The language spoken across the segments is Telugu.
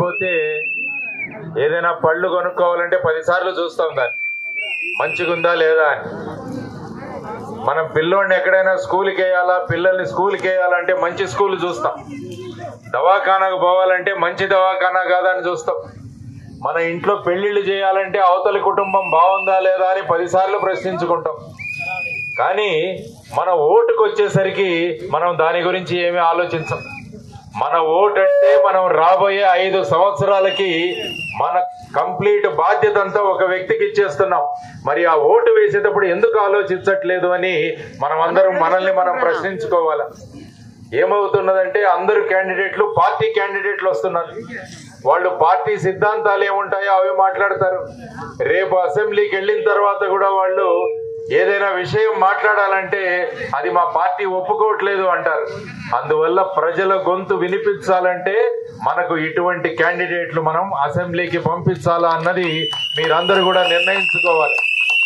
పోతే ఏదైనా పళ్ళు కొనుక్కోవాలంటే పదిసార్లు చూస్తాం దాన్ని మంచిగుందా లేదా అని మనం పిల్లోడిని ఎక్కడైనా స్కూల్కి వేయాలా పిల్లల్ని స్కూల్కి వేయాలంటే మంచి స్కూల్ చూస్తాం దవాఖానాకు పోవాలంటే మంచి దవాఖానా కాదా అని చూస్తాం మన ఇంట్లో పెళ్లిళ్ళు చేయాలంటే అవతలి కుటుంబం బాగుందా లేదా అని పదిసార్లు ప్రశ్నించుకుంటాం కానీ మన ఓటుకు వచ్చేసరికి మనం దాని గురించి ఏమీ ఆలోచించం మన ఓటు అంటే మనం రాబోయే ఐదు సంవత్సరాలకి మన కంప్లీట్ బాధ్యత అంతా ఒక వ్యక్తికి ఇచ్చేస్తున్నాం మరి ఆ ఓటు వేసేటప్పుడు ఎందుకు ఆలోచించట్లేదు అని మనం అందరం మనల్ని మనం ప్రశ్నించుకోవాలి ఏమవుతున్నదంటే అందరు క్యాండిడేట్లు పార్టీ క్యాండిడేట్లు వస్తున్నారు వాళ్ళు పార్టీ సిద్ధాంతాలు ఏముంటాయో అవి మాట్లాడతారు రేపు అసెంబ్లీకి వెళ్ళిన తర్వాత కూడా వాళ్ళు ఏదైనా విషయం మాట్లాడాలంటే అది మా పార్టీ ఒప్పుకోవట్లేదు అంటారు అందువల్ల ప్రజల గొంతు వినిపించాలంటే మనకు ఇటువంటి క్యాండిడేట్లు మనం అసెంబ్లీకి పంపించాలా అన్నది మీరందరూ కూడా నిర్ణయించుకోవాలి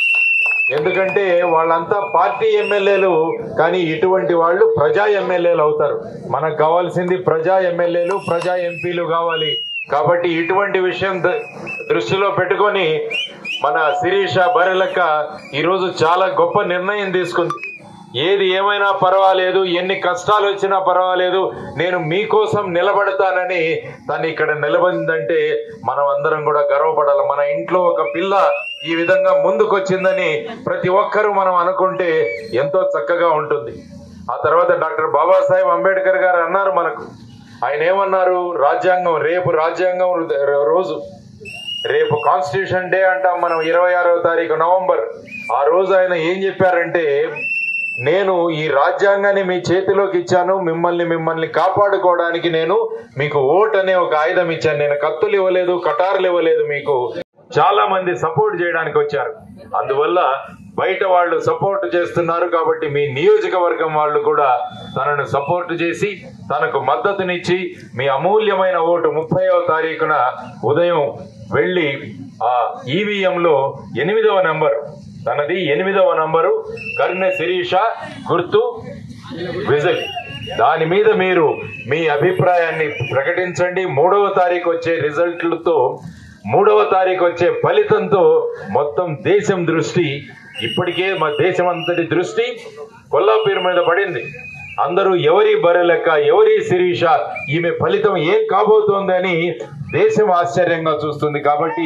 ఎందుకంటే వాళ్ళంతా పార్టీ ఎమ్మెల్యేలు కానీ ఇటువంటి వాళ్ళు ప్రజా ఎమ్మెల్యేలు అవుతారు మనకు కావాల్సింది ప్రజా ఎమ్మెల్యేలు ప్రజా ఎంపీలు కావాలి కాబట్టి ఇటువంటి విషయం ద- దృష్టిలో పెట్టుకొని మన శిరీష బరెలక్క ఈరోజు చాలా గొప్ప నిర్ణయం తీసుకుంది ఏది ఏమైనా పర్వాలేదు ఎన్ని కష్టాలు వచ్చినా పర్వాలేదు నేను మీకోసం నిలబడతానని తను ఇక్కడ నిలబడిందంటే మనం అందరం కూడా గర్వపడాలి మన ఇంట్లో ఒక పిల్ల ఈ విధంగా ముందుకొచ్చిందని ప్రతి ఒక్కరూ మనం అనుకుంటే ఎంతో చక్కగా ఉంటుంది ఆ తర్వాత డాక్టర్ బాబాసాహెబ్ అంబేద్కర్ గారు అన్నారు మనకు ఆయన ఏమన్నారు రాజ్యాంగం రేపు రాజ్యాంగం రోజు రేపు కాన్స్టిట్యూషన్ డే అంటాం మనం ఇరవై ఆరవ తారీఖు నవంబర్ ఆ రోజు ఆయన ఏం చెప్పారంటే నేను ఈ రాజ్యాంగాన్ని మీ చేతిలోకి ఇచ్చాను మిమ్మల్ని మిమ్మల్ని కాపాడుకోవడానికి నేను మీకు ఓట్ అనే ఒక ఆయుధం ఇచ్చాను నేను కత్తులు ఇవ్వలేదు కటారులు ఇవ్వలేదు మీకు చాలా మంది సపోర్ట్ చేయడానికి వచ్చారు అందువల్ల బయట వాళ్ళు సపోర్ట్ చేస్తున్నారు కాబట్టి మీ నియోజకవర్గం వాళ్ళు కూడా తనను సపోర్ట్ చేసి తనకు మద్దతునిచ్చి మీ అమూల్యమైన ఓటు ముప్పైవ తారీఖున ఉదయం వెళ్ళి ఆ ఈవీఎం లో ఎనిమిదవ నంబర్ తనది ఎనిమిదవ నంబరు కర్ణె శిరీష గుర్తు విజిల్ దాని మీద మీరు మీ అభిప్రాయాన్ని ప్రకటించండి మూడవ తారీఖు వచ్చే రిజల్ట్లతో మూడవ తారీఖు వచ్చే ఫలితంతో మొత్తం దేశం దృష్టి ఇప్పటికే మా దేశం అంతటి దృష్టి కొల్లాపూర్ మీద పడింది అందరూ ఎవరి బరెలెక్క ఎవరి శిరీష ఈమె ఫలితం ఏం కాబోతోందని దేశం ఆశ్చర్యంగా చూస్తుంది కాబట్టి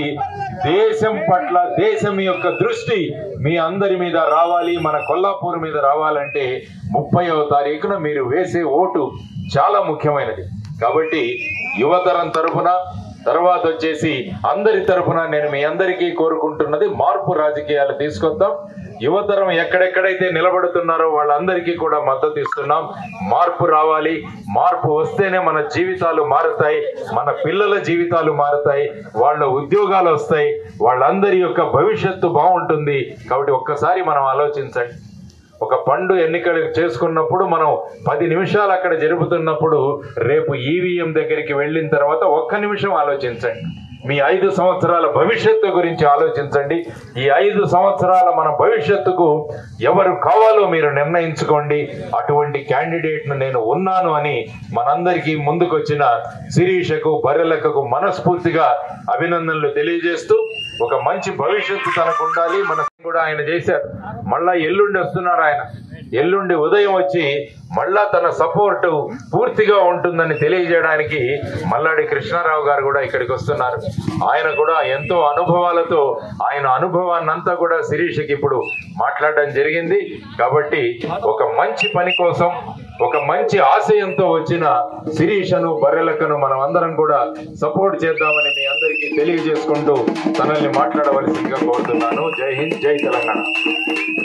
దేశం పట్ల దేశం యొక్క దృష్టి మీ అందరి మీద రావాలి మన కొల్లాపూర్ మీద రావాలంటే ముప్పైవ తారీఖున మీరు వేసే ఓటు చాలా ముఖ్యమైనది కాబట్టి యువతరం తరఫున తర్వాత వచ్చేసి అందరి తరఫున నేను మీ అందరికీ కోరుకుంటున్నది మార్పు రాజకీయాలు తీసుకొద్దాం యువతరం ఎక్కడెక్కడైతే నిలబడుతున్నారో వాళ్ళందరికీ కూడా మద్దతు ఇస్తున్నాం మార్పు రావాలి మార్పు వస్తేనే మన జీవితాలు మారుతాయి మన పిల్లల జీవితాలు మారుతాయి వాళ్ళ ఉద్యోగాలు వస్తాయి వాళ్ళందరి యొక్క భవిష్యత్తు బాగుంటుంది కాబట్టి ఒక్కసారి మనం ఆలోచించండి ఒక పండు ఎన్నికలు చేసుకున్నప్పుడు మనం పది నిమిషాలు అక్కడ జరుపుతున్నప్పుడు రేపు ఈవీఎం దగ్గరికి వెళ్ళిన తర్వాత ఒక్క నిమిషం ఆలోచించండి మీ ఐదు సంవత్సరాల భవిష్యత్తు గురించి ఆలోచించండి ఈ ఐదు సంవత్సరాల మన భవిష్యత్తుకు ఎవరు కావాలో మీరు నిర్ణయించుకోండి అటువంటి క్యాండిడేట్ ను నేను ఉన్నాను అని మనందరికీ ముందుకొచ్చిన శిరీషకు బర్రెలకకు మనస్ఫూర్తిగా అభినందనలు తెలియజేస్తూ ఒక మంచి భవిష్యత్తు తనకు ఉండాలి మన కూడా ఆయన చేశారు మళ్ళా ఎల్లుండి వస్తున్నారు ఆయన ఎల్లుండి ఉదయం వచ్చి మళ్ళా తన సపోర్టు పూర్తిగా ఉంటుందని తెలియజేయడానికి మల్లాడి కృష్ణారావు గారు కూడా ఇక్కడికి వస్తున్నారు ఆయన కూడా ఎంతో అనుభవాలతో ఆయన అనుభవాన్ని అంతా కూడా శిరీషకి ఇప్పుడు మాట్లాడడం జరిగింది కాబట్టి ఒక మంచి పని కోసం ఒక మంచి ఆశయంతో వచ్చిన శిరీషను బర్రెలకను మనం అందరం కూడా సపోర్ట్ చేద్దామని మీ అందరికీ తెలియజేసుకుంటూ తనల్ని మాట్లాడవలసిందిగా కోరుతున్నాను జై హింద్ జై తెలంగాణ